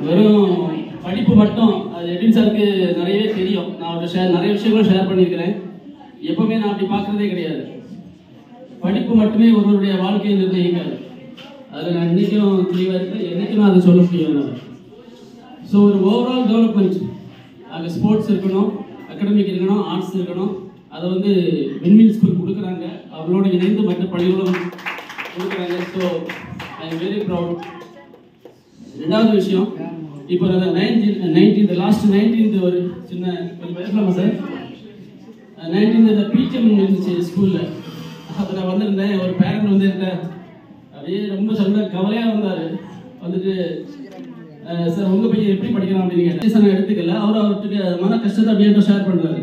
வெறும் படிப்பு மட்டும் அது எடின் சாருக்கு நிறையவே தெரியும் நான் அவர்கிட்ட ஷேர் நிறைய விஷயங்களும் ஷேர் பண்ணியிருக்கிறேன் எப்பவுமே நான் அப்படி பார்க்கறதே கிடையாது படிப்பு மட்டுமே ஒருவருடைய வாழ்க்கையை நிர்ணயிக்காது அதில் நான் இன்னைக்கும் தெளிவாக இருக்கேன் என்னைக்கும் நான் அதை சொல்ல முடியும் ஸோ ஒரு ஓவரால் டெவலப்மெண்ட் அங்கே ஸ்போர்ட்ஸ் இருக்கணும் அகாடமிக் இருக்கணும் ஆர்ட்ஸ் இருக்கணும் அதை வந்து விண்மில் ஸ்கூல் கொடுக்குறாங்க அவங்களோட இணைந்து மற்ற பள்ளிகளும் கொடுக்குறாங்க so I am very proud ரெண்டாவது விஷயம் இப்போ அந்த நைன்டீன் நைன்டீன் லாஸ்ட் நைன்டீன்த் ஒரு சின்ன கொஞ்சம் பேசலாமா சார் நைன்டீன்த் பிடிஎம் இருந்துச்சு ஸ்கூலில் அப்போ நான் வந்திருந்தேன் ஒரு பேரண்ட் வந்து என்கிட்ட அப்படியே ரொம்ப சொல்ல கவலையாக வந்தார் வந்துட்டு அஹ், சார் உங்கள் பையன் எப்படி படிக்கிறான் அப்படின்னு கேட்டேன் சார் நான் எடுத்துக்கல அவர் அவர்கிட்ட மன கஷ்டத்தை அப்படியே ஷேர் பண்ணுறாரு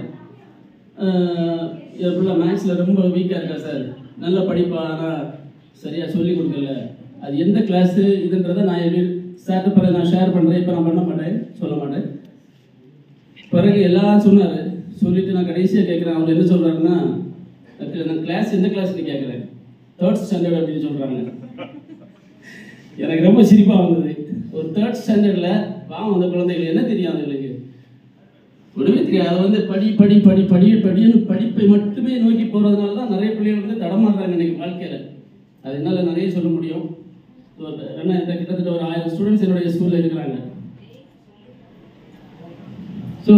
எப்படில மேக்ஸில் ரொம்ப வீக்காக இருக்கா சார் நல்ல படிப்பா ஆனால் சரியாக சொல்லி கொடுக்கல அது எந்த கிளாஸு இதுன்றதை நான் எப்படி சார்ட்டு பிறகு நான் ஷேர் பண்ணுறேன் இப்போ நான் பண்ண மாட்டேன் சொல்ல மாட்டேன் பிறகு எல்லாம் சொன்னார் சொல்லிட்டு நான் கடைசியாக கேட்குறேன் அவர் என்ன சொல்கிறாருன்னா நான் கிளாஸ் எந்த கிளாஸ்னு கேட்குறேன் தேர்ட் ஸ்டாண்டர்ட் அப்படின்னு சொல்கிறாங்க எனக்கு ரொம்ப சிரிப்பாக வந்தது ஒரு தேர்ட் ஸ்டாண்டர்டில் பாவம் அந்த குழந்தைகள் என்ன தெரியும் அதுங்களுக்கு ஒன்றுமே தெரியாது அது வந்து படி படி படி படி படின்னு படிப்பை மட்டுமே நோக்கி போகிறதுனால தான் நிறைய பிள்ளைகள் வந்து தடமாடுறாங்க இன்னைக்கு வாழ்க்கையில் அது என்னால் நிறைய சொல்ல முடியும் So, என்ன இந்த கிட்டத்தட்ட ஒரு ஆயிரம் ஸ்டூடெண்ட்ஸ் என்னுடைய ஸ்கூலில் இருக்கிறாங்க ஸோ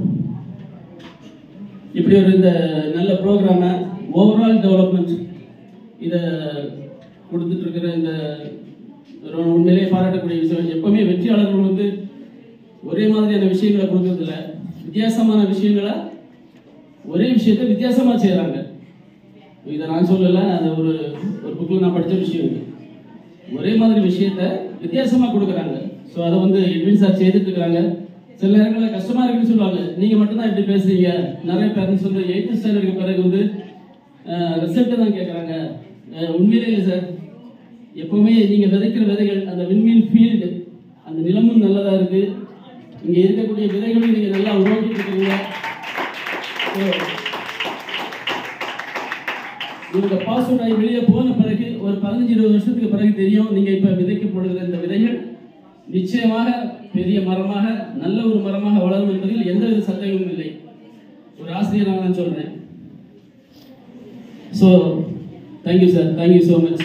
இப்படி ஒரு இந்த நல்ல ப்ரோக்ராமை ஓவரால் டெவலப்மெண்ட் இதை கொடுத்துட்டு இருக்கிற இந்த ஒரு உண்மையிலேயே பாராட்டக்கூடிய விஷயம் எப்பவுமே வெற்றியாளர்கள் வந்து ஒரே மாதிரியான விஷயங்களை கொடுக்கறது இல்ல வித்தியாசமான விஷயங்களை ஒரே விஷயத்தை வித்தியாசமா செய்றாங்க இதை நான் சொல்லல அது ஒரு ஒரு புக்கில் நான் படிச்ச விஷயம் இது ஒரே மாதிரி விஷயத்த வித்தியாசமா கொடுக்குறாங்க ஸோ அதை வந்து எட்வின் சார் செய்துட்டு இருக்காங்க சில நேரங்களில் கஷ்டமா இருக்குன்னு சொல்லுவாங்க நீங்க மட்டும்தான் இப்படி பேசுறீங்க நிறைய பேரண்ட்ஸ் வந்து எயித்து ஸ்டாண்டர்டுக்கு பிறகு வந்து ரிசல்ட் தான் கேட்குறாங்க உண்மையிலே இல்லை சார் எப்பவுமே நீங்க விதைக்கிற விதைகள் அந்த விண்மீன் ஃபீல்டு அந்த நிலமும் நல்லதா இருக்கு இங்க இருக்கக்கூடிய விதைகளும் நீங்க நல்லா உருவாக்கிட்டு இருக்கீங்க So, இவங்க பாஸ் அவுட் ஆகி வெளியே போன பிறகு ஒரு பதினஞ்சு இருபது வருஷத்துக்கு பிறகு தெரியும் நீங்க இப்ப விதைக்கப்படுகிற இந்த விதைகள் நிச்சயமாக பெரிய மரமாக நல்ல ஒரு மரமாக வளரும் என்பதில் எந்தவித சந்தேகமும் இல்லை ஒரு ஆசிரியராக நான் சொல்றேன் so thank you sir thank you so much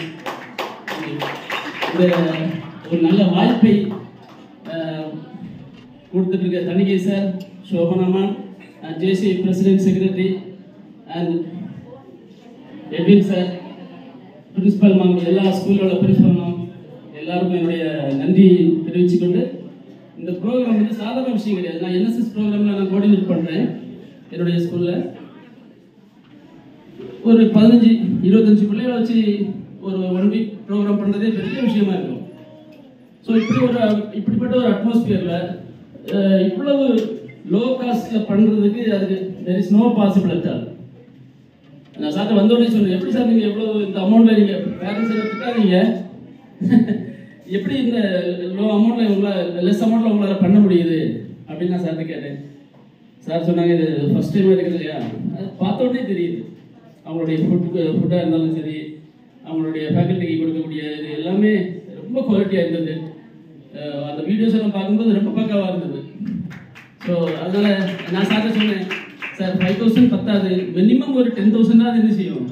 இந்த ஒரு நல்ல வாய்ப்பை அஹ், கொடுத்துட்டு இருக்க Thanigai sir Sobhanamma JC president secretary and Edwin sir principal ma'am எல்லா ஸ்கூலோட பிரின்சிபல் மேம் எல்லாருக்கும் என்னுடைய நன்றி தெரிவிச்சுக்கொண்டு இந்த ப்ரோக்ராம் வந்து சாதாரண விஷயம் கிடையாது நான் என்எஸ்எஸ் ப்ரோக்ராமில் நான் கோஆர்டினேட் பண்ணுறேன் என்னுடைய ஸ்கூலில் ஒரு பதினஞ்சு இருபத்தஞ்சு பிள்ளைகளை வச்சு ஒரு ஒன் வீக் ப்ரோக்ராம் பண்ணுறதே பெரிய விஷயமா இருக்கும் ஸோ இப்படி ஒரு இப்படிப்பட்ட ஒரு அட்மாஸ்பியரில் இவ்வளவு லோ காஸ்ட்டில் பண்ணுறதுக்கு அதுக்கு there is no possible at all நான் சார்ட்ட வந்தோடனே சொன்னேன் எப்படி சார் நீங்கள் எவ்வளோ இந்த அமௌண்ட்டில் நீங்கள் பேரண்ட்ஸ் எல்லாம் திட்டாதீங்க எப்படி இந்த லோ அமௌண்ட்டில் உங்களால் லெஸ் அமௌண்ட்டில் உங்களால் பண்ண முடியுது அப்படின்னு நான் சார்ட்ட கேட்டேன் சார் சொன்னாங்க இது ஃபர்ஸ்ட் டைம் இருக்குது இல்லையா அது பார்த்த உடனே தெரியுது அவங்களுடைய ஃபுட்டு ஃபுட்டாக இருந்தாலும் சரி அவங்களுடைய ஃபேக்கல்ட்டிக்கு கொடுக்கக்கூடிய இது எல்லாமே ரொம்ப குவாலிட்டியாக இருந்தது அஹ் அந்த வீடியோஸ் எல்லாம் பார்க்கும்போது ரொம்ப பக்காவாக இருந்தது ஸோ அதனால நான் சார்ட்ட சொன்னேன் சார் ஃபைவ் தௌசண்ட் பத்தாது மினிமம் ஒரு டென் தௌசண்டாவது என்ன செய்யும்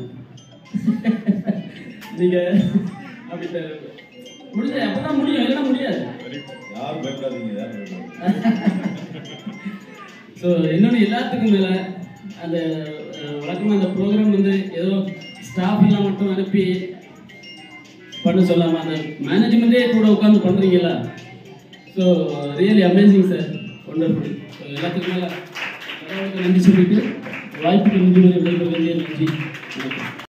நீங்கள் அப்படி த- முடிஞ்ச அப்பதான் முடியும் இல்லைன்னா முடியாது யாரும் பயப்படாதீங்க யாரும் பயப்படாதீங்க ஸோ இன்னொன்று எல்லாத்துக்கும் மேலே அந்த அஹ், வழக்கமா அந்த ப்ரோக்ராம் வந்து ஏதோ ஸ்டாஃப் எல்லாம் மட்டும் அனுப்பி பண்ண சொல்லாம அந்த மேனேஜ்மெண்ட்டே கூட உட்காந்து பண்ணுறீங்களா so really amazing sir wonderful so எல்லாத்துக்கும் மேலே கடவுளுக்கு நன்றி சொல்லிட்டு வாய்ப்புக்கு நன்றி விடைபெறுவது நன்றி வணக்கம்